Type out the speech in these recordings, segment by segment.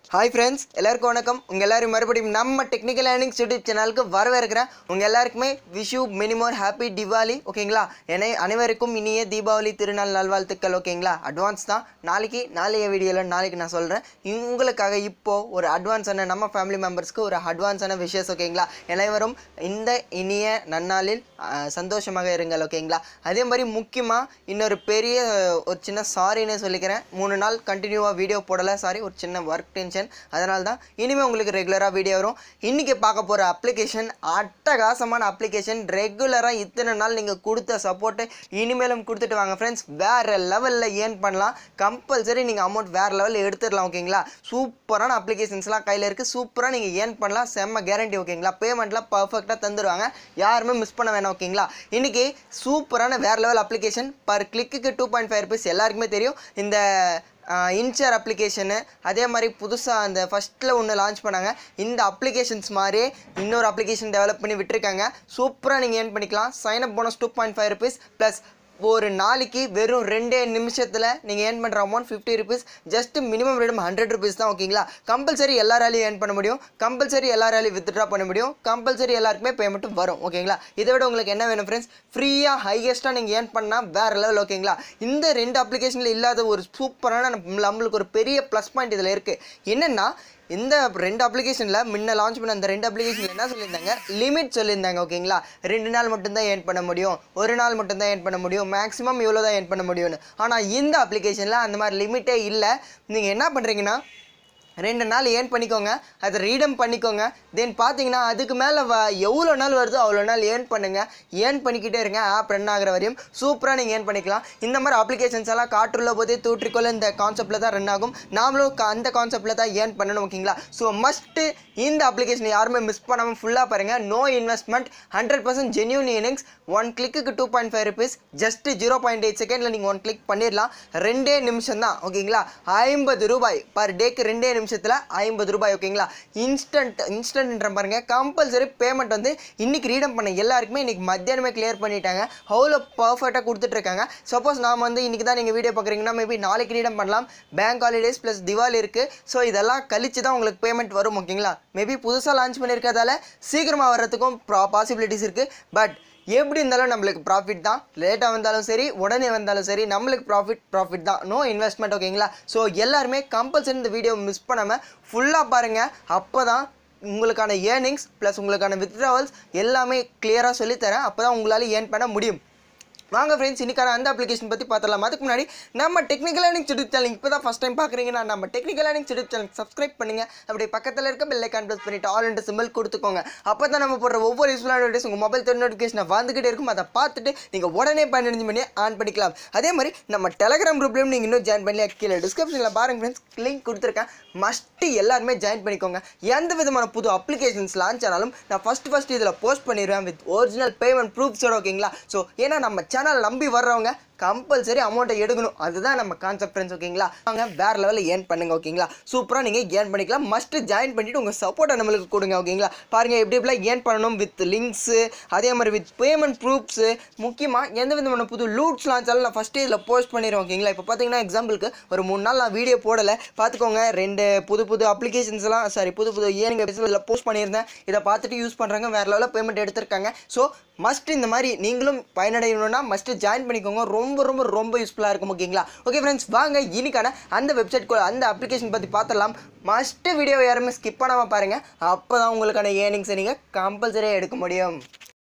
hi friends எல்லாருக்கும் வணக்கம் உங்கள் எல்லாரும் மறுபடியும் நம்ம டெக்னிக்கல் ஏர்னிங்ஸ் யூடியூப் சேனலுக்கு வரவேற்கிறேன் உங்கள் எல்லாருக்குமே விஷு மினிமோர் ஹாப்பி திவாலி ஓகேங்களா என்னை அனைவருக்கும் இனிய தீபாவளி திருநாள் நல்வாழ்த்துக்கள் ஓகேங்களா அட்வான்ஸ் தான் நாளைக்கு நாளைய வீடியோவில் நாளைக்கு நான் சொல்கிறேன் உங்களுக்காக இப்போது ஒரு அட்வான்ஸான நம்ம ஃபேமிலி மெம்பர்ஸ்க்கு ஒரு அட்வான்ஸான விஷஸ் ஓகேங்களா அனைவரும் இந்த இனிய நன்னாளில் அஹ், சந்தோஷமாக இருங்கள் ஓகேங்களா அதே மாதிரி முக்கியமாக இன்னொரு பெரிய அஹ், ஒரு சின்ன சாரின்னு சொல்லிக்கிறேன் மூணு நாள் கண்டினியூவாக வீடியோ போடலை சாரி ஒரு சின்ன ஒர்க் டென்ஷன் அதனால தான் இனிமேல் உங்களுக்கு ரெகுலராக வீடியோ வரும் இன்றைக்கி பார்க்க போகிற அப்ளிகேஷன் அட்டகாசமான அப்ளிகேஷன் ரெகுலராக இத்தனை நாள் நீங்கள் கொடுத்த சப்போர்ட்டை இனிமேலும் கொடுத்துட்டு வாங்க ஃப்ரெண்ட்ஸ் வேறு லெவலில் ஏர்ன் பண்ணலாம் கம்பல்சரி நீங்கள் அமௌண்ட் வேறு லெவலில் எடுத்துடலாம் ஓகேங்களா சூப்பரான அப்ளிகேஷன்ஸ்லாம் கையில் இருக்குது சூப்பராக நீங்கள் ஏர்ன் பண்ணலாம் செம்ம கேரண்டி ஓகேங்களா பேமெண்ட்லாம் பர்ஃபெக்டாக தந்துடுவாங்க யாருமே மிஸ் பண்ண வேணாம் ஓகேங்களா இன்றைக்கி சூப்பரான வேறு level application per click two point five rupees எல்லாருக்குமே தெரியும் இந்த இன்ச்சர் அப்ளிகேஷனு அதே மாதிரி புதுசாக அந்த ஃபஸ்ட்டில் ஒன்று லான்ச் பண்ணாங்க இந்த அப்ளிகேஷன்ஸ் மாதிரியே இன்னொரு அப்ளிகேஷன் டெவலப் பண்ணி விட்டுருக்காங்க சூப்பராக நீங்கள் ஏர்ன் பண்ணிக்கலாம் sign up bonus two point five rupees plus ஒரு நாளைக்கு வெறும் ரெண்டே நிமிஷத்தில் நீங்கள் ஏர்ன் பண்ணுற amount fifty rupees just minimum ரேடும் ஹண்ட்ரட் ருபீஸ் தான் ஓகேங்களா கம்பல்சரி எல்லாராலையும் ஏர்ன் பண்ண முடியும் கம்பல்சரி எல்லாராலையும் வித்ட்ரா பண்ண முடியும் கம்பல்சரி எல்லாருக்குமே பேமெண்ட்டும் வரும் ஓகேங்களா இதை விட உங்களுக்கு என்ன வேணும் ஃப்ரெண்ட்ஸ் ஃப்ரீயாக ஹையஸ்ட்டாக நீங்கள் ஏர்ன் பண்ணால் வேறு லெவல் ஓகேங்களா இந்த ரெண்டு அப்ளிகேஷனில் இல்லாத ஒரு சூப்பரான நம்ம- நம்மளுக்கு ஒரு பெரிய ப்ளஸ் பாயிண்ட் இதில் இருக்குது என்னென்னா இந்த ரெண்டு அப்ளிகேஷனில் முன்ன லான்ச் பண்ண அந்த ரெண்டு அப்ளிகேஷனில் என்ன சொல்லியிருந்தாங்க லிமிட் சொல்லியிருந்தாங்க ஓகேங்களா ரெண்டு நாள் மட்டும்தான் ஏர்ன் பண்ண முடியும் ஒரு நாள் மட்டும்தான் ஏர்ன் பண்ண முடியும் மேக்ஸிமம் இவ்வளோ தான் ஏர்ன் பண்ண முடியும்னு ஆனால் இந்த அப்ளிகேஷனில் அந்த மாதிரி லிமிட்டே இல்லை நீங்கள் என்ன பண்ணுறீங்கன்னா ரெண்டு நாள் ஏர்ன் பண்ணிக்கோங்க அதை ரீடம் பண்ணிக்கோங்க தென் பார்த்தீங்கன்னா அதுக்கு மேலே வ எவ்வளோ நாள் வருதோ அவ்வளோ நாள் ஏர்ன் பண்ணுங்கள் ஏர்ன் பண்ணிக்கிட்டே இருங்க ஆப் ரன் ஆகிற வரையும் சூப்பராக நீங்கள் ஏர்ன் பண்ணிக்கலாம் இந்த மாதிரி அப்ளிகேஷன்ஸ் எல்லாம் காற்றுள்ள போதே தூற்றிக்கொள்ள இந்த கான்செப்டில் தான் ரன் ஆகும் நாமளும் க- அந்த கான்செப்டில் தான் ஏர்ன் பண்ணணும் ஓகேங்களா ஸோ மஸ்ட்டு இந்த அப்ளிகேஷன் யாருமே மிஸ் பண்ணாமல் ஃபுல்லாக பாருங்கள் no investment hundred percent genuine earnings one click two point five rupees just zero point eight செகண்டில் நீங்கள் ஒன் கிளிக் பண்ணிடலாம் ரெண்டே நிமிஷம் தான் ஓகேங்களா ஐம்பது ரூபாய் பர் டேக்கு ரெண்டே நிமிஷத்தில் ஐம்பது ரூபாய் ஓகேங்களா இன்ஸ்டன்ட் இன்ஸ்டன்ட்ன்ற பாருங்க கம்பல்சரி பேமெண்ட் வந்து இன்னைக்கு ரீடம் பண்ண எல்லாருக்குமே இன்னைக்கு மத்தியானமே கிளியர் பண்ணிட்டாங்க அவ்வளோ பர்ஃபெக்டாக கொடுத்துட்ருக்காங்க சப்போஸ் நாம் வந்து இன்னைக்கு தான் நீங்கள் வீடியோ பார்க்குறீங்கன்னா மேபி நாளைக்கு ரீடம் பண்ணலாம் பேங்க் ஹாலிடேஸ் ப்ளஸ் திவாலி இருக்குது ஸோ இதெல்லாம் கழிச்சு தான் உங்களுக்கு பேமெண்ட் வரும் ஓகேங்களா மேபி புதுசாக லான்ச் பண்ணியிருக்கிறதால சீக்கிரமாக வர்றதுக்கும் பாசிபிலிட்டிஸ் இருக்குது பட் எப்படி இருந்தாலும் நம்மளுக்கு ப்ராஃபிட் தான் லேட்டாக வந்தாலும் சரி உடனே வந்தாலும் சரி நம்மளுக்கு ப்ராஃபிட் ப்ராஃபிட் தான் நோ இன்வெஸ்ட்மெண்ட் ஓகேங்களா ஸோ எல்லாருமே கம்பல்சரி இந்த வீடியோ மிஸ் பண்ணாமல் ஃபுல்லாக பாருங்கள் அப்போ தான் உங்களுக்கான ஏர்னிங்ஸ் ப்ளஸ் உங்களுக்கான வித்ட்ராவல்ஸ் எல்லாமே கிளியராக சொல்லித்தரேன் அப்போ தான் உங்களால் ஏர்ன் பண்ண முடியும் வாங்க ஃப்ரெண்ட்ஸ் இன்னைக்கான அந்த அப்ளிகேஷன் பற்றி பார்த்தலாம் அதுக்கு முன்னாடி நம்ம டெக்னிக்கல் லேர்னிங் யூடியூப் சேனல் இப்போ தான் ஃபஸ்ட் டைம் பார்க்குறீங்கன்னா நம்ம technical learning YouTube channel subscribe பண்ணுங்க அப்படியே பக்கத்தில் இருக்க பெல் ஐக்கான் ப்ரெஸ் பண்ணிட்டு ஆல் என்ற சிம்பிள் கொடுத்துக்கோங்க அப்போ தான் நம்ம போடுற ஒவ்வொரு யூஸ்ஃபுல்லான வீடியோஸ் உங்கள் மொபைல் தேர்ட் நோட்டிஃபிகேஷன் வந்துகிட்டே இருக்கும் அதை பார்த்துட்டு நீங்கள் உடனே பன்னெண்டு மணி ஆன் பண்ணிக்கலாம் அதே மாதிரி நம்ம டெலகிராம் குரூப்லையும் நீங்கள் இன்னும் ஜாயின் பண்ணி கீழே டிஸ்கிரிப்ஷனில் பாருங்க ஃப்ரெண்ட்ஸ் லிங்க் கொடுத்துருக்கேன் மஸ்ட்டு எல்லாருமே ஜாயின் பண்ணிக்கோங்க எந்த விதமான புது அப்ளிகேஷன்ஸ் லான்ச் ஆனாலும் நான் ஃபஸ்ட் ஃபஸ்ட் இதில் போஸ்ட் பண்ணிடுவேன் வித் ஒரிஜினல் பேமெண்ட் ப்ரூஃப்ஸோட ஓகேங்களா ஸோ ஏன்னா நம்ம சேனல் நம்பி வர்றவங்க கம்பல்சரி அமௌண்ட்டை எடுக்கணும் அதுதான் நம்ம கான்செப்ட் ஃப்ரெண்ட்ஸ் ஓகேங்களா வாங்க வேற லெவலில் ஏர்ன் பண்ணுங்க ஓகேங்களா சூப்பராக நீங்கள் ஏர்ன் பண்ணிக்கலாம் மஸ்ட் ஜாயின் பண்ணிட்டு உங்கள் சப்போர்ட்டை நம்மளுக்கு கொடுங்க ஓகேங்களா பாருங்க எப்படி எப்படிலாம் ஏர்ன் பண்ணணும் வித் லிங்க்ஸு அதே மாதிரி வித் பேமெண்ட் ப்ரூஃப்ஸு முக்கியமாக எந்த விதமான புது லூட்ஸ் லான்ச்சாலும் நான் ஃபஸ்ட்டு இதில் போஸ்ட் பண்ணிடுவேன் ஓகேங்களா இப்போ பார்த்தீங்கன்னா எக்ஸாம்பிளுக்கு ஒரு மூணு நாள் நான் வீடியோ போடலை பார்த்துக்கோங்க ரெண்டு புது புது அப்ளிகேஷன்ஸ்லாம் சாரி புது புது ஏர்னிங் இதில் போஸ்ட் பண்ணியிருந்தேன் இதை பார்த்துட்டு யூஸ் பண்ணுறாங்க வேறு லெவலில் பேமெண்ட் எடுத்திருக்காங்க ஸோ மஸ்ட் இந்த மாதிரி நீங்களும் பயனடையணும்னா மஸ்ட் ஜாயின் பண்ணிக்கோங்க ரொம்ப ரொம்ப ரொம்ப யூஸ்ஃபுல்லாக இருக்கும் ஓகேங்களா ஓகே ஃப்ரெண்ட்ஸ் வாங்க இன்னைக்கான அந்த வெப்சைட் அந்த அப்ளிகேஷன் பற்றி பார்த்துடலாம் மஸ்ட் வீடியோ யாருமே ஸ்கிப் பண்ணாமல் பாருங்கள் அப்போ தான் உங்களுக்கான ஏர்னிங்ஸை நீங்கள் கம்பல்சரியாக எடுக்க முடியும்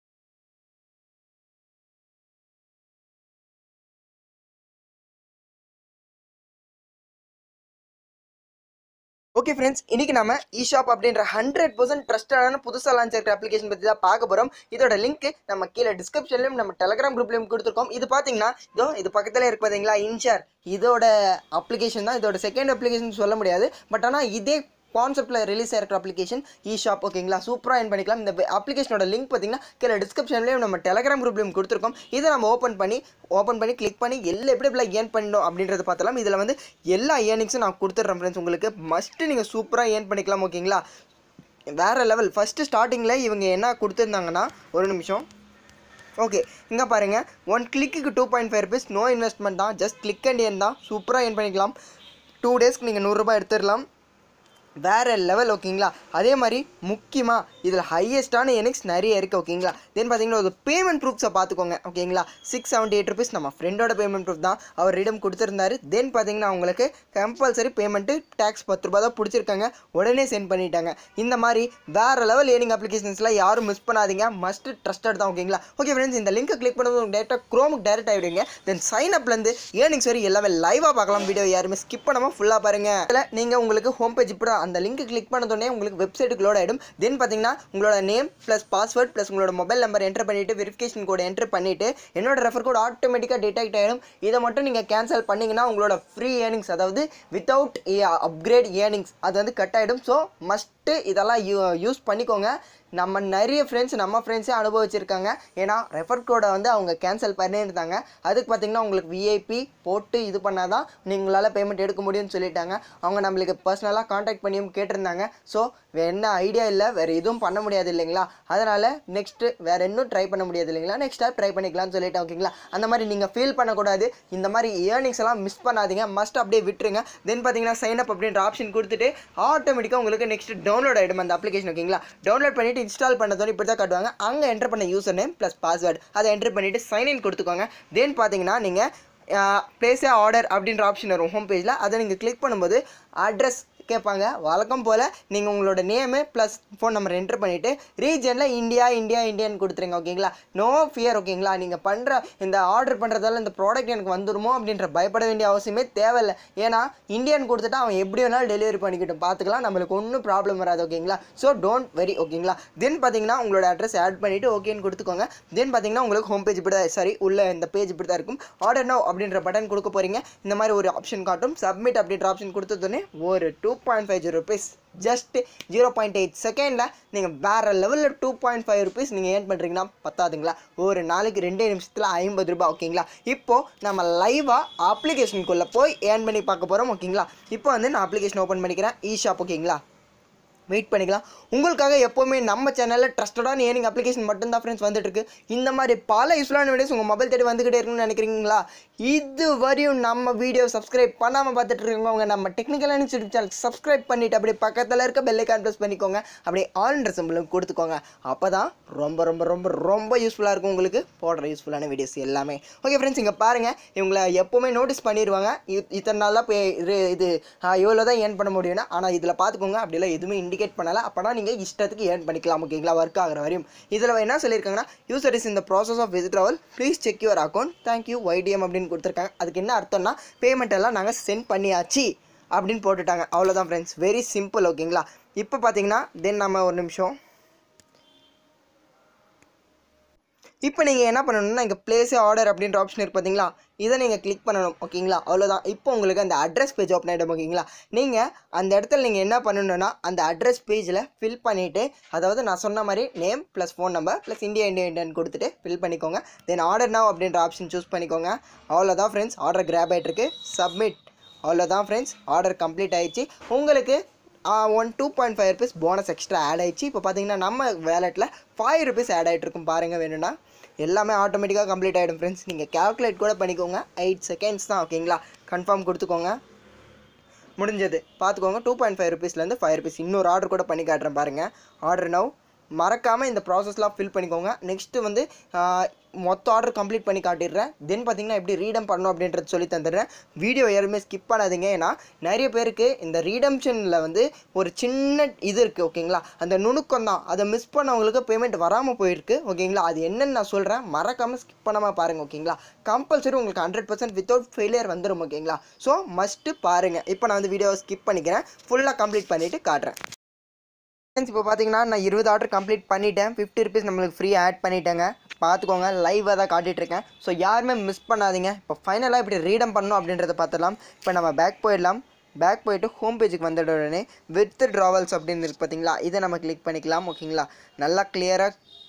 ஓகே ஃப்ரெண்ட்ஸ் இன்னைக்கு நம்ம ஷாப் அப்படின்ற ஹண்ட்ரட் பர்சன்ட் ட்ரஸ்டடான புதுசாக லான்ச் இருக்கிற அப்ளிகேஷன் பற்றி தான் பார்க்க போகிறோம் இதோட லிங்க் நம்ம கீழே டிஸ்கிரிப்ஷன்லையும் நம்ம டெலகிராம் குரூப்லையும் கொடுத்துருக்கோம் இது பார்த்தீங்கன்னா இதோ இது பக்கத்தில் இருக்கு பார்த்தீங்களா இன்ஷார் இதோட அப்ளிகேஷன் தான் இதோட செகண்ட் அப்ளிகேஷன் சொல்ல முடியாது பட் ஆனால் இதே கான்செப்ட்டில் ரிலீஸ் ஆகிருக்கிற அப்ளிகேஷன் இ ஷாப் ஓகேங்களா சூப்பராக ஏன் பண்ணிக்கலாம் இந்த அப்ளிகேஷனோட லிங்க் பார்த்தீங்கன்னா கீழே டிஸ்கிரிப்ஷன்லேயும் நம்ம டெலகிராம் குரூப்லையும் கொடுத்துருக்கோம் இதை நம்ம ஓப்பன் பண்ணி ஓப்பன் பண்ணி கிளிக் பண்ணி எல்லாம் எப்படி எப்படிலாம் ஏர்ன் பண்ணணும் அப்படின்றத பார்த்தலாம் இதில் வந்து எல்லா ஏர்னிங்ஸும் நான் கொடுத்துட்றேன் ஃப்ரெண்ட்ஸ் உங்களுக்கு மஸ்ட்டு நீங்கள் சூப்பராக ஏர்ன் பண்ணிக்கலாம் ஓகேங்களா வேறு லெவல் ஃபஸ்ட்டு ஸ்டார்டிங்கில் இவங்க என்ன கொடுத்துருந்தாங்கன்னா ஒரு நிமிஷம் ஓகே இங்கே பாருங்கள் one click two point five rupees no investment தான் ஜஸ்ட் கிளிக் அண்ட் ஏன் தான் சூப்பராக ஏர்ன் பண்ணிக்கலாம் டூ டேஸ்க்கு நீங்கள் நூறுரூபா எடுத்துடலாம் வேறு லெவல் ஓகேங்களா அதே மாதிரி முக்கியமாக இதில் ஹையஸ்டான எனிக்ஸ் நிறைய இருக்குது ஓகேங்களா தென் பார்த்தீங்கன்னா ஒரு பேமெண்ட் ப்ரூஃப்ஸை பார்த்துக்கோங்க ஓகேங்களா சிக்ஸ் செவன்ட்டி எயிட் ருபீஸ் நம்ம ஃப்ரெண்டோட பேமெண்ட் ப்ரூஃப் தான் அவர் ரிடம் கொடுத்துருந்தாரு தென் பார்த்தீங்கன்னா உங்களுக்கு கம்பல்சரி பேமெண்ட்டு டேக்ஸ் பத்து ரூபா தான் பிடிச்சிருக்காங்க உடனே சென்ட் பண்ணிட்டாங்க இந்த மாதிரி வேறு லெவல் ஏர்னிங் அப்ளிகேஷன்ஸ்லாம் யாரும் மிஸ் பண்ணாதீங்க மஸ்ட் ட்ரஸ்டட் தான் ஓகேங்களா ஓகே ஃப்ரெண்ட்ஸ் இந்த லிங்க்கை கிளிக் பண்ணும்போது டேரெக்டாக க்ரோமுக்கு டேரெக்ட் ஆகிடுங்க தென் சைன் அப்லேருந்து ஏர்னிங்ஸ் வரை எல்லாமே லைவாக பார்க்கலாம் வீடியோ யாருமே ஸ்கிப் பண்ணாமல் ஃபுல்லாக பாருங்க அதில் நீங்கள் உங்களுக்கு ஹோம் பேஜ் இப்படி தான் அந்த லிங்க் கிளிக் பண்ணதோடனே உங்களுக்கு வெப்சைட்டுக்கு லோட் ஆகிடும் தென் பார்த்தீங்கன்னா உங்களோட நேம் ப்ளஸ் பாஸ்வேர்ட் ப்ளஸ் உங்களோட மொபைல் நம்பர் என்டர் பண்ணிவிட்டு வெரிஃபிகேஷன் கோட் என்டர் பண்ணிவிட்டு என்னோட ரெஃபர் கோட் ஆட்டோமேட்டிக்காக டிடெக்ட் ஆகிடும் இதை மட்டும் நீங்கள் கேன்சல் பண்ணிங்கன்னா உங்களோட ஃப்ரீ ஏர்னிங்ஸ் அதாவது வித்தவுட் அப்கிரேட் ஏர்னிங்ஸ் அது வந்து கட் ஆகிடும் ஸோ மஸ்ட்டு இதெல்லாம் யூ யூஸ் பண்ணிக்கோங்க நம்ம நிறைய ஃப்ரெண்ட்ஸ் நம்ம ஃப்ரெண்ட்ஸே அனுபவிச்சிருக்காங்க ஏன்னா ரெஃபர் கோடை வந்து அவங்க கேன்சல் பண்ணியிருந்தாங்க அதுக்கு பார்த்தீங்கன்னா உங்களுக்கு விஐபி போட்டு இது பண்ணால் தான் நீங்களால் பேமெண்ட் எடுக்க முடியும்னு சொல்லிட்டாங்க அவங்க நம்மளுக்கு பர்சனலாக காண்டாக்ட் பண்ணியும் கேட்டிருந்தாங்க ஸோ என்ன ஐடியா இல்லை வேறு எதுவும் பண்ண முடியாது இல்லைங்களா அதனால் நெக்ஸ்ட்டு வேறு இன்னும் ட்ரை பண்ண முடியாது இல்லைங்களா நெக்ஸ்ட் டைம் ட்ரை பண்ணிக்கலாம்னு சொல்லிட்டேன் ஓகேங்களா அந்த மாதிரி நீங்கள் ஃபீல் பண்ணக்கூடாது இந்த மாதிரி ஏர்னிங்ஸ் எல்லாம் மிஸ் பண்ணாதீங்க மஸ்ட் அப்படியே விட்டுருங்க தென் பார்த்தீங்கன்னா சைன் அப் அப்படின்ற ஆப்ஷன் கொடுத்துட்டு ஆட்டோமேட்டிக்காக உங்களுக்கு நெக்ஸ்ட் டவுன்லோட் ஆகிடும் அந்த அப்ளிகேஷன் ஓகேங்களா டவுன்லோட் பண்ணிட்டு இன்ஸ்டால் பண்ணதோட இப்படி தான் காட்டுவாங்க அங்கே என்டர் பண்ண யூசர் நேம் ப்ளஸ் பாஸ்வேர்டு அதை என்டர் பண்ணிவிட்டு சைன்இன் கொடுத்துக்கோங்க தென் பார்த்தீங்கன்னா நீங்கள் ப்ளேஸே ஆர்டர் அப்படின்ற ஆப்ஷன் வரும் ஹோம் பேஜில் அதை நீங்கள் கிளிக் பண்ணும்போது அட்ரஸ் கேட்பாங்க வழக்கம் போல் நீங்கள் உங்களோட name plus phone number enter பண்ணிவிட்டு ரீஜனில் இந்தியா இந்தியா இந்தியான்னு கொடுத்துருங்க ஓகேங்களா நோ ஃபியர் ஓகேங்களா நீங்கள் பண்ணுற இந்த ஆர்டர் பண்ணுறதால இந்த ப்ராடக்ட் எனக்கு வந்துருமோ அப்படின்ற பயப்பட வேண்டிய அவசியமே தேவையில்லை ஏன்னா இந்தியன் கொடுத்துட்டா அவன் எப்படி வேணாலும் டெலிவரி பண்ணிக்கிட்டும் பார்த்துக்கலாம் நம்மளுக்கு ஒன்றும் ப்ராப்ளம் வராது ஓகேங்களா ஸோ டோன்ட் வெரி ஓகேங்களா தென் பார்த்தீங்கன்னா உங்களோட அட்ரஸ் ஆட் பண்ணிவிட்டு ஓகேன்னு கொடுத்துக்கோங்க தென் பார்த்தீங்கன்னா உங்களுக்கு ஹோம் பேஜ் இப்படி தான் சாரி உள்ள இந்த பேஜ் இப்படி தான் இருக்கும் ஆர்டர் நோ அப்படின்ற பட்டன் கொடுக்க போகிறீங்க இந்த மாதிரி ஒரு ஆப்ஷன் காட்டும் சப்மிட் அப்படின்ற ஆப்ஷன் கொடுத்ததுன்னே ஒரு two point five zero rupees just zero point eight செகண்டில் நீங்கள் வேறு லெவலில் டூ பாயிண்ட் ஃபைவ் ருபீஸ் நீங்கள் ஏர்ன் பண்ணுறீங்கன்னா பத்தாதுங்களா ஒரு நாளைக்கு ரெண்டே நிமிஷத்தில் ஐம்பது ரூபாய் ஓகேங்களா இப்போது நம்ம லைவாக அப்ளிகேஷனுக்குள்ளே போய் ஏர்ன் பண்ணி பார்க்க போகிறோம் ஓகேங்களா இப்போ வந்து நான் அப்ளிகேஷன் ஓப்பன் பண்ணிக்கிறேன் இ ஷாப் ஓகேங்களா வெயிட் பண்ணிக்கலாம் உங்களுக்காக எப்போவுமே நம்ம சேனலில் ட்ரஸ்டடான ஏர்னிங் அப்ளிகேஷன் மட்டும்தான் ஃப்ரெண்ட்ஸ் வந்துட்டு இருக்கு இந்த மாதிரி பல யூஸ்ஃபுல்லான வீடியோஸ் உங்கள் மொபைல் தேடி வந்துக்கிட்டே இருக்குன்னு நினைக்கிறீங்களா இது வரையும் நம்ம வீடியோ சப்ஸ்கிரைப் பண்ணாமல் பார்த்துட்டு இருக்கவங்க நம்ம டெக்னிக்கல் யூடியூப் சேனல் சப்ஸ்கிரைப் பண்ணிவிட்டு அப்படியே பக்கத்தில் இருக்க பெல்லைக்கான் ப்ரெஸ் பண்ணிக்கோங்க அப்படியே ஆல்ன்ற சிம்பிளும் கொடுத்துக்கோங்க அப்போ தான் ரொம்ப ரொம்ப ரொம்ப ரொம்ப யூஸ்ஃபுல்லாக இருக்கும் உங்களுக்கு போடுற யூஸ்ஃபுல்லான வீடியோஸ் எல்லாமே ஓகே ஃப்ரெண்ட்ஸ் இங்கே பாருங்கள் இவங்களை எப்போவுமே நோட்டீஸ் பண்ணிடுவாங்க இ- இத்தனை நாளாக போய் இது இது இவ்வளோ தான் ஏர்ன் பண்ண முடியும்னா ஆனால் இதில் பார்த்துக்கோங்க அப்படிலாம் எதுவுமே இண்டிகேட் பண்ணலை அப்போனா நீங்கள் இஷ்டத்துக்கு ஏர்ன் பண்ணிக்கலாம் ஓகேங்களா ஒர்க் ஆகிற வரையும் இதில் என்ன சொல்லியிருக்காங்கன்னா யூசர் இஸ் இந்த process of withdrawal please check your account thank you YTM அப்படின்னு கொடுத்துருக்காங்க அதுக்கு என்ன அர்த்தம்னா பேமெண்ட் எல்லாம் நாங்கள் சென்ட் பண்ணியாச்சு அப்படின்னு போட்டுட்டாங்க அவ்வளோதான் ஃப்ரெண்ட்ஸ் வெரி சிம்பிள் ஓகேங்களா இப்போ பார்த்தீங்கன்னா தென் நம்ம ஒரு நிமிஷம் இப்போ நீங்கள் என்ன பண்ணணும்னா இங்கே பிளேஸ் ஆர்டர் அப்படின்ற ஆப்ஷன் இருக்கு பார்த்தீங்களா இதை நீங்கள் கிளிக் பண்ணணும் ஓகேங்களா அவ்வளோதான் இப்போ உங்களுக்கு அந்த அட்ரஸ் பேஜ் ஓப்பன் ஆகிடும் ஓகேங்களா நீங்கள் அந்த இடத்துல நீங்கள் என்ன பண்ணணும்னா அந்த அட்ரஸ் பேஜில் ஃபில் பண்ணிவிட்டு அதாவது நான் சொன்ன மாதிரி name plus phone number plus India India Indian கொடுத்துட்டு ஃபில் பண்ணிக்கோங்க தென் ஆர்டர் now அப்படின்ற ஆப்ஷன் சூஸ் பண்ணிக்கோங்க அவ்வளோதான் ஃப்ரெண்ட்ஸ் ஆர்டர் கிராப் ஆகிட்டுருக்கு சப்மிட் அவ்வளோதான் ஃப்ரெண்ட்ஸ் ஆர்டர் கம்ப்ளீட் ஆயிடுச்சு உங்களுக்கு one two point five rupees bonus extra add ஆயிடுச்சு இப்போ பார்த்தீங்கன்னா நம்ம வேலெட்டில் ஃபைவ் ருபீஸ் ஆட் ஆகிட்டு இருக்கும் பாருங்கள் வேணும்னா எல்லாமே ஆட்டோமேட்டிக்காக கம்ப்ளீட் ஆகிடும் ஃப்ரெண்ட்ஸ் நீங்கள் கால்குலேட் கூட பண்ணிக்கோங்க எயிட் செகண்ட்ஸ் தான் ஓகேங்களா கன்ஃபார்ம் கொடுத்துக்கோங்க முடிஞ்சது பார்த்துக்கோங்க டூ பாயிண்ட் ஃபைவ் ருபீஸ்லேருந்து ஃபைவ் ருபீஸ் இன்னொரு ஆர்டர் கூட பண்ணி காட்டுறேன் பாருங்கள் ஆர்டர் நவ் மறக்காமல் இந்த ப்ராசஸ்லாம் ஃபில் பண்ணிக்கோங்க நெக்ஸ்ட்டு வந்து ஆஹ், மொத்த ஆர்டர் கம்ப்ளீட் பண்ணி காட்டிடுறேன் தென் பார்த்தீங்கன்னா எப்படி ரீடம் பண்ணணும் அப்படின்றது சொல்லி தந்துடுறேன் வீடியோ யாருமே ஸ்கிப் பண்ணாதீங்க ஏன்னா நிறைய பேருக்கு இந்த ரீடம்ஷனில் வந்து ஒரு சின்ன இது இருக்குது ஓகேங்களா அந்த நுணுக்கம் தான் அதை மிஸ் பண்ணவங்களுக்கு பேமெண்ட் வராமல் போயிருக்கு ஓகேங்களா அது என்னன்னு நான் சொல்கிறேன் மறக்காமல் ஸ்கிப் பண்ணாமல் பாருங்கள் ஓகேங்களா கம்பல்சரி உங்களுக்கு ஹண்ட்ரட் பர்சன்ட் வித்தவுட் ஃபெயிலியர் வந்துடும் ஓகேங்களா ஸோ மஸ்ட்டு பாருங்கள் இப்போ நான் வந்து வீடியோவை ஸ்கிப் பண்ணிக்கிறேன் ஃபுல்லாக கம்ப்ளீட் பண்ணிவிட்டு காட்டுறேன் ஃப்ரெண்ட்ஸ் இப்போ பார்த்தீங்கன்னா நான் இருபது ஆர்டர் கம்ப்ளீட் பண்ணிட்டேன் ஃபிஃப்டி ருபீஸ் நம்மளுக்கு ஃப்ரீ ஆட் பண்ணிட்டேங்க பார்த்துக்கோங்க லைவாக தான் காட்டிட்டு இருக்கேன் ஸோ யாருமே மிஸ் பண்ணாதீங்க இப்போ ஃபைனலாக இப்படி ரீடம் பண்ணணும் அப்படின்றத பார்த்துடலாம் இப்போ நம்ம பேக் போயிடலாம் பேக் போயிட்டு ஹோம் பேஜுக்கு வந்துட்ட உடனே வித் ட்ராவல்ஸ் அப்படின்னு இருக்கு பார்த்தீங்களா இதை நம்ம கிளிக் பண்ணிக்கலாம் ஓகேங்களா நல்லா கிளியராக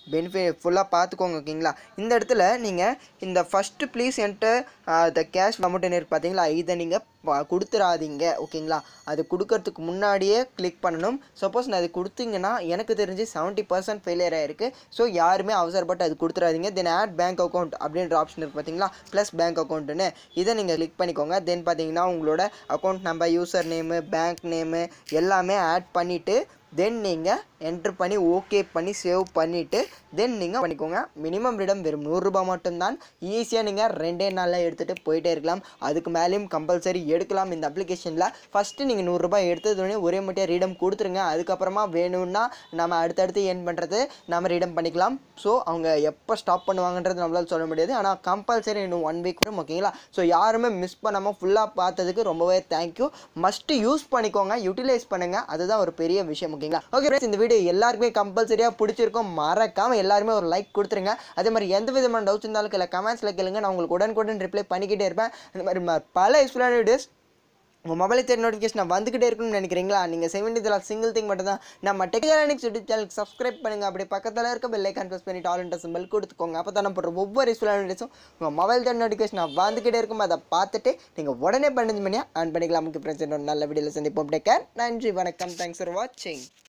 பெனிஃபிட் ஃபுல்லாக பார்த்துக்கோங்க ஓகேங்களா இந்த இடத்துல நீங்கள் இந்த first please enter the cash amount இருக்கு பார்த்தீங்களா இதை நீங்கள் கொடுத்துறாதீங்க ஓகேங்களா அது கொடுக்கறதுக்கு முன்னாடியே கிளிக் பண்ணணும் சப்போஸ் நான் அது கொடுத்தீங்கன்னா எனக்கு தெரிஞ்சு செவன்ட்டி பர்சன்ட் ஃபெயிலியர் ஆயிருக்கு ஸோ யாருமே அவசரப்பட்டு அது கொடுத்துறாதீங்க தென் ஆட் பேங்க் அக்கௌண்ட் அப்படின்ற ஆப்ஷன் இருக்குது பார்த்தீங்களா ப்ளஸ் பேங்க் அக்கௌண்ட்டுன்னு இதை நீங்கள் கிளிக் பண்ணிக்கோங்க தென் பார்த்தீங்கன்னா உங்களோட account number user name bank name எல்லாமே ஆட் பண்ணிவிட்டு தென் நீங்கள் என்ட்ரு பண்ணி ஓகே பண்ணி சேவ் பண்ணிவிட்டு தென் நீங்கள் பண்ணிக்கோங்க மினிமம் ரிடம் வெறும் நூறுரூபா மட்டும்தான் ஈஸியாக நீங்கள் ரெண்டே நாளில் எடுத்துகிட்டு போயிட்டே இருக்கலாம் அதுக்கு மேலேயும் கம்பல்சரி எடுக்கலாம் இந்த அப்ளிகேஷனில் ஃபஸ்ட்டு நீங்கள் நூறுரூபா எடுத்ததுடனே ஒரே மட்டும் ரீடம் கொடுத்துருங்க அதுக்கப்புறமா வேணும்னா நம்ம அடுத்தடுத்து ஏர்ன் பண்ணுறது நம்ம ரீடம் பண்ணிக்கலாம் ஸோ அவங்க எப்போ ஸ்டாப் பண்ணுவாங்கன்றது நம்மளால சொல்ல முடியாது ஆனால் கம்பல்சரி இன்னும் ஒன் வீக் வரும் ஓகேங்களா ஸோ யாருமே மிஸ் பண்ணாமல் ஃபுல்லாக பார்த்ததுக்கு ரொம்பவே தேங்க்யூ மஸ்ட்டு யூஸ் பண்ணிக்கோங்க யூட்டிலைஸ் பண்ணுங்கள் அதுதான் ஒரு பெரிய விஷயம் ஓகேங்களா ஓகே ஃப்ரெண்ட்ஸ் இந்த வீடியோ எல்லாருக்குமே கம்பல்சரியாக பிடிச்சிருக்கும் மறக்காமல் எல்லாருமே ஒரு லைக் கொடுத்துருங்க அதே மாதிரி எந்த விதமான டவுட்ஸ் இருந்தாலும் இல்லை கமெண்ட்ஸில் கேளுங்க நான் உங்களுக்கு உடனுக்குடன் ரிப்ளை பண்ணிக்கிட்டே இருப்பேன் இந்த மாதிரி ம- பல யூஸ்ஃபுல்லான வீடியோஸ் உங்கள் மொபைல் தேர்ட் நோட்டிஃபிகேஷன் வந்துக்கிட்டே இருக்கணும்னு நினைக்கிறீங்களா நீங்கள் செய்ய வேண்டியதில் சிங்கிள் திங் மட்டும் தான் நம்ம டெக்னானிக்ஸ் யூடியூப் சேனலுக்கு சப்ஸ்கிரைப் பண்ணுங்கள் அப்படி பக்கத்தில் இருக்க பெல் ஐக்கான் ப்ரெஸ் பண்ணிட்டு ஆல் இன்ட்ரெஸ்ட் சிம்பிள் கொடுத்துக்கோங்க அப்போ தான் நம்ம போடுற ஒவ்வொரு யூஸ்ஃபுல்லான வீடியோஸும் உங்கள் மொபைல் தேர்ட் நோட்டிஃபிகேஷன் வந்துக்கிட்டே இருக்கும் அதை பார்த்துட்டு நீங்கள் உடனே பண்ணது பண்ணி ஆன் பண்ணிக்கலாம் முக்கிய ஃப்ரெண்ட்ஸ் இன்னொரு நல்ல வீடியோவில் சந்திப்போம் டேக் கேர் நன்றி வணக்கம் தேங்க்ஸ் ஃபார் வாட்சிங்